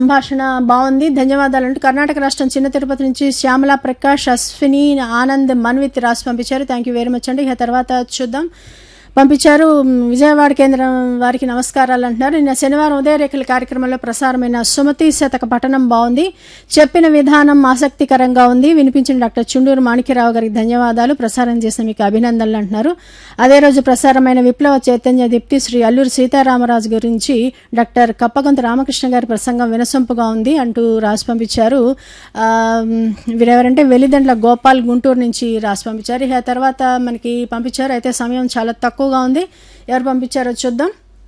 సంభాషణ బాగుంది ధన్యవాదాలు అంటూ కర్ణాటక రాష్ట్రం చిన్న తిరుపతి నుంచి శ్యామల ప్రకాష్ అశ్విని ఆనంద్ మన్విత్ రాసి పంపించారు థ్యాంక్ యూ వెరీ మచ్ అండి ఇక తర్వాత చూద్దాం పంపించారు మ్, విజయవాడ కేంద్రం వారికి నమస్కారాలు అంటున్నారు నిన్న శనివారం ఉదయరేఖల కార్యక్రమంలో ప్రసారమైన సుమతి శతక పఠనం బాగుంది చెప్పిన విధానం ఆసక్తికరంగా ఉంది వినిపించిన డాక్టర్ చుండూరు మాణిక్యరావు గారికి ధన్యవాదాలు ప్రసారం చేసిన మీకు అభినందనలు అంటున్నారు అదే రోజు ప్రసారమైన విప్లవ చైతన్య దీప్తి శ్రీ అల్లూరి సీతారామరాజు గురించి డాక్టర్ కప్పగంత రామకృష్ణ గారి ప్రసంగం వినసొంపుగా ఉంది అంటూ రాసి పంపించారు ఆ, వీరెవరంటే వెలిదండ్ల గోపాల్ గుంటూరు నుంచి రాసి పంపించారు ఇక తర్వాత మనకి పంపించారు అయితే సమయం చాలా తక్కువగా ఉంది ఎవరు పంపించారో చూద్దాం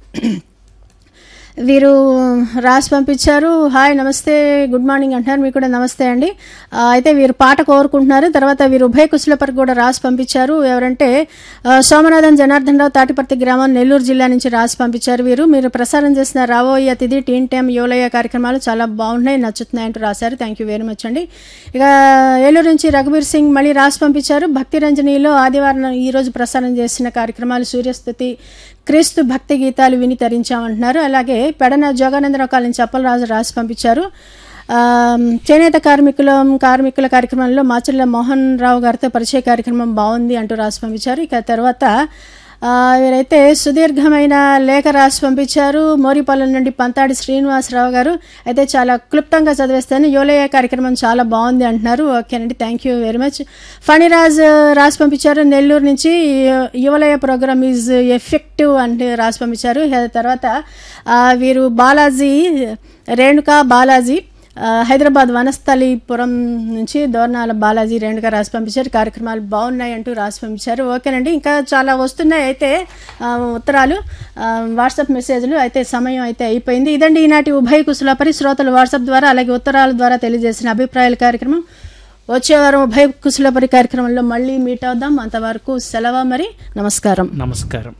వీరు రాసి పంపించారు హాయ్ నమస్తే గుడ్ మార్నింగ్ అంటున్నారు మీకు కూడా నమస్తే అండి ఆ, అయితే వీరు పాట కోరుకుంటున్నారు తర్వాత వీరు ఉభయ కుశలపరికి కూడా రాసి పంపించారు ఎవరంటే ఆ, సోమనాథన్ జనార్దన్ రావు తాటిపర్తి గ్రామం నెల్లూరు జిల్లా నుంచి రాసి పంపించారు వీరు మీరు ప్రసారం చేసిన రాబోయే అతిథి టీన్ టైమ్ యోలయ కార్యక్రమాలు చాలా బాగున్నాయి నచ్చుతున్నాయి అంటూ రాశారు థ్యాంక్ యూ వెరీ మచ్ అండి ఇక ఏలూరు నుంచి రఘువీర్ సింగ్ మళ్ళీ రాసి పంపించారు భక్తి రంజనీలో ఆదివారం ఈ రోజు ప్రసారం చేసిన కార్యక్రమాలు సూర్యస్థుతి క్రీస్తు భక్తి గీతాలు విని తరించామంటున్నారు అలాగే పెడన జోగానందరావు కాలం చప్పలరాజు రాసి పంపించారు ఆ, చేనేత కార్మికుల కార్మికుల కార్యక్రమంలో మాచర్ల మోహన్ రావు గారితో పరిచయ కార్యక్రమం బాగుంది అంటూ రాసి పంపించారు ఇక తర్వాత ఆ, వీరైతే సుదీర్ఘమైన లేఖ రాసి పంపించారు మోరిపాలెం నుండి పంతాడి శ్రీనివాసరావు గారు అయితే చాలా క్లుప్తంగా చదివేస్తాను యోలయ కార్యక్రమం చాలా బాగుంది అంటున్నారు ఓకేనండి thank you very much Phaniraj రాసి పంపించారు నెల్లూరు నుంచి యువలయ ప్రోగ్రామ్ ఈజ్ ఎఫెక్టివ్ అంటే రాసి పంపించారు ఇక తర్వాత ఆ, వీరు బాలాజీ రేణుకా బాలాజీ ఆ, హైదరాబాద్ వనస్థలిపురం నుంచి దోర్నాల బాలాజీ రేణుగా రాసి పంపించారు కార్యక్రమాలు బాగున్నాయి అంటూ రాసి పంపించారు ఓకేనండి ఇంకా చాలా వస్తున్నాయి అయితే ఆ, ఉత్తరాలు ఆ, వాట్సాప్ మెసేజ్లు అయితే సమయం అయితే అయిపోయింది ఇదండి ఈనాటి ఉభయ కుశలపరి శ్రోతలు వాట్సాప్ ద్వారా అలాగే ఉత్తరాల ద్వారా తెలియజేసిన అభిప్రాయాల కార్యక్రమం వచ్చే వారం ఉభయ కుశలపరి కార్యక్రమంలో మళ్ళీ మీట్ అవుదాం అంతవరకు సెలవు మరి నమస్కారం నమస్కారం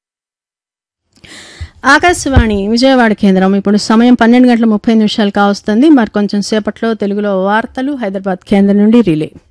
ఆకాశవాణి విజయవాడ కేంద్రం ఇప్పుడు సమయం పన్నెండు గంటల ముప్పై నిమిషాలు కావస్తుంది మరి కొంచెం సేపట్లో తెలుగులో వార్తలు హైదరాబాద్ కేంద్రం నుండి రిలే